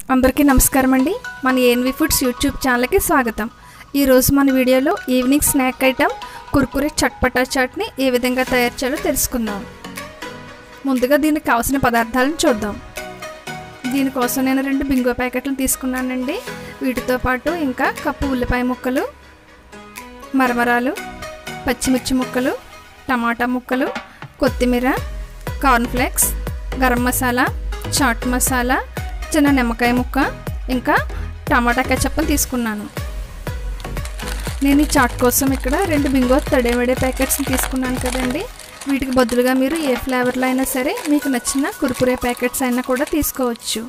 అందరికీ నమస్కారం అండి మన ఏన్వి ఫుడ్స్ యూట్యూబ్ ఛానల్కి స్వాగతం ఈరోజు మన వీడియోలో evening snack item Kurkure chatpata చాట్ని ఏ విధంగా తయారు చేయాలో తెలుసుకుందాం ముందుగా దీనికి కావాల్సిన పదార్థాలను చూద్దాం దీనికోసం నేను రెండు బింగో ప్యాకెట్లు తీసుకున్నానండి వీటితో పాటు ఇంకా కప్పు ఉల్లిపాయ ముక్కలు మరమరాలు పచ్చిమిర్చి ముక్కలు టమాటా ముక్కలు కొత్తిమీర కార్న్ఫ్లేక్స్ గరం మసాలా చాట్ మసాలా చిన్న నిమ్మకాయ ముక్క ఇంకా టమాటా కెచప్ని తీసుకున్నాను నేను ఈ చాట్ కోసం ఇక్కడ రెండు బింగో తడేవడే ప్యాకెట్స్ని తీసుకున్నాను కదండి వీటికి బదులుగా మీరు ఏ ఫ్లేవర్లో అయినా సరే మీకు నచ్చిన కురుకురే ప్యాకెట్స్ అయినా కూడా తీసుకోవచ్చు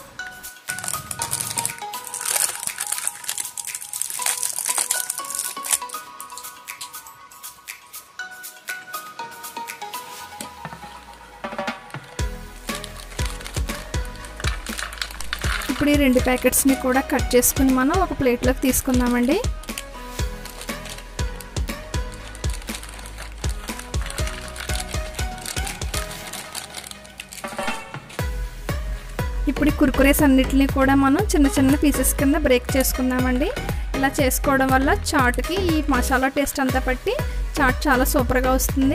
ఇప్పుడు ఈ రెండు ప్యాకెట్స్ని కూడా కట్ చేసుకుని మనం ఒక ప్లేట్లోకి తీసుకుందామండి ఇప్పుడు ఈ కుర్కురేస్ అన్నిటిని కూడా మనం చిన్న చిన్న పీసెస్ కింద బ్రేక్ చేసుకుందామండి ఇలా చేసుకోవడం వల్ల చాట్కి ఈ మసాలా టేస్ట్ అంతా పట్టి చాట్ చాలా సూపర్గా వస్తుంది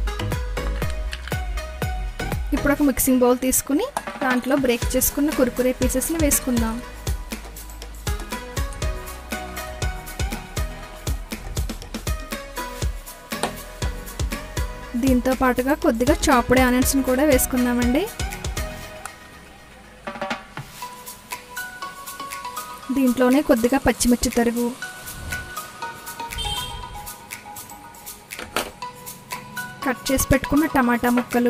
ఇప్పుడు ఒక మిక్సింగ్ బౌల్ తీసుకుని దాంట్లో బ్రేక్ చేసుకున్న కుర్కురే పీసెస్ని వేసుకుందాం దీంతో పాటుగా కొద్దిగా చాపుడే ఆనియన్స్ని కూడా వేసుకుందామండి దీంట్లోనే కొద్దిగా పచ్చిమిర్చి తరుగు కట్ చేసి పెట్టుకున్న టమాటా ముక్కలు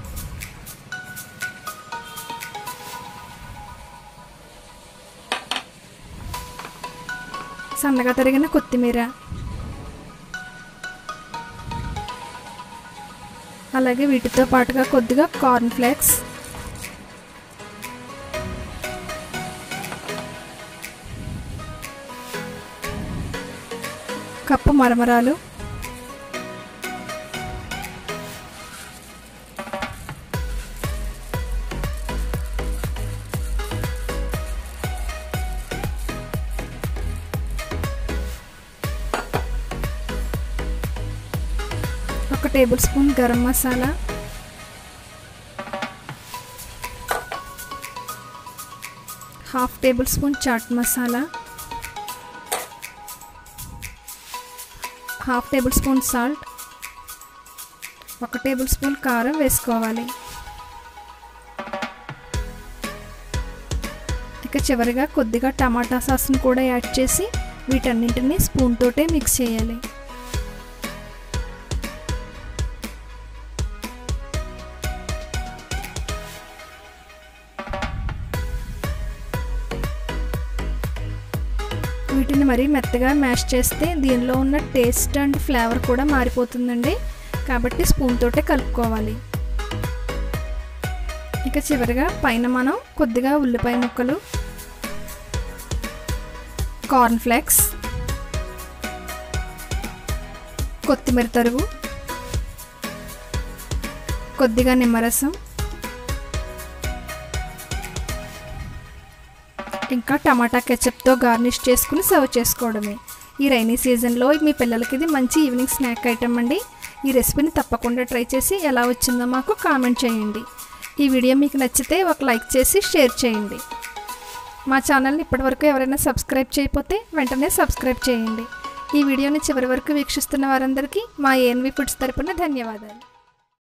సన్నగా తరిగిన కొత్తిమీర అలాగే వీటితో పాటుగా కొద్దిగా కార్న్ ఫ్లేక్స్ కప్పు మరమరాలు ఒక tablespoon garam masala half tablespoon chaat masala half tablespoon salt ఒక టేబుల్ స్పూన్ కారం వేసుకోవాలి ఇక చివరిగా కొద్దిగా టమాటా సాస్ని కూడా యాడ్ చేసి వీటన్నింటినీ స్పూన్ తోటే మిక్స్ చేయాలి వీటిని మరీ మెత్తగా మ్యాష్ చేస్తే దీనిలో ఉన్న టేస్ట్ అండ్ ఫ్లేవర్ కూడా మారిపోతుందండి కాబట్టి స్పూన్ తోటే కలుపుకోవాలి ఇక చివరిగా పైన మనం కొద్దిగా ఉల్లిపాయ ముక్కలు కార్న్ ఫ్లేక్స్ కొత్తిమీర తరుగు కొద్దిగా నిమ్మరసం ఇంకా టమాటా కెచప్తో గార్నిష్ చేసుకుని సర్వ్ చేసుకోవడమే ఈ రైనీ సీజన్లో మీ పిల్లలకి ఇది మంచి ఈవినింగ్ స్నాక్ ఐటమ్ అండి ఈ రెసిపీని తప్పకుండా ట్రై చేసి ఎలా వచ్చిందో మాకు కామెంట్ చేయండి ఈ వీడియో మీకు నచ్చితే ఒక లైక్ చేసి షేర్ చేయండి మా ఛానల్ని ఇప్పటివరకు ఎవరైనా సబ్స్క్రైబ్ చేయకపోతే వెంటనే సబ్స్క్రైబ్ చేయండి ఈ వీడియోని చివరి వరకు వీక్షిస్తున్న వారందరికీ మా ఏఎన్వి ఫుడ్స్ తరపున ధన్యవాదాలు